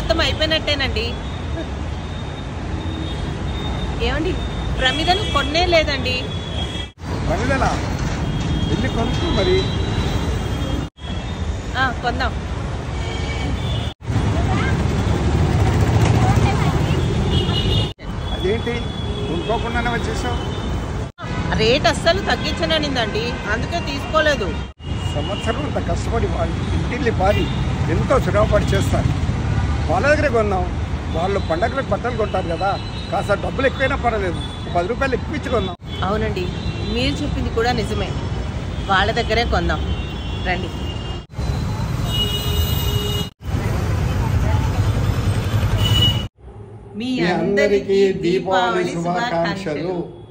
మొత్తం అయిపోయినట్టేనండి ఏమండి ప్రమిదను కొన్నే లేదండి పనిదనా వెళ్ళి కొనుక్కో మరి ఆ, కొందాం అదేంటి కొనుక్కోకుండానే వచ్చేసావు రేట్ అస్సలు తగ్గించననిందండి అందుకే తీసుకోలేదు సంవత్సరం అంత కష్టపడి వాళ్ళు ఇంటిల్లి పారి ఎంతో శ్రమపడి చేస్తారు వాళ్ళ దగ్గరే కొన్నాం వాళ్ళు పండగలకు బట్టలు కొంటారు కదా కాస్త డబ్బులు ఎక్కువైనా పర్వాలేదు పది రూపాయలు ఎక్కువ ఇచ్చి కొన్నాం అవునండి మీరు చెప్పింది కూడా నిజమే వాళ్ళ దగ్గరే కొందాం రండి మీ మీ అందరికీ దీపావళి శుభాకాంక్షలు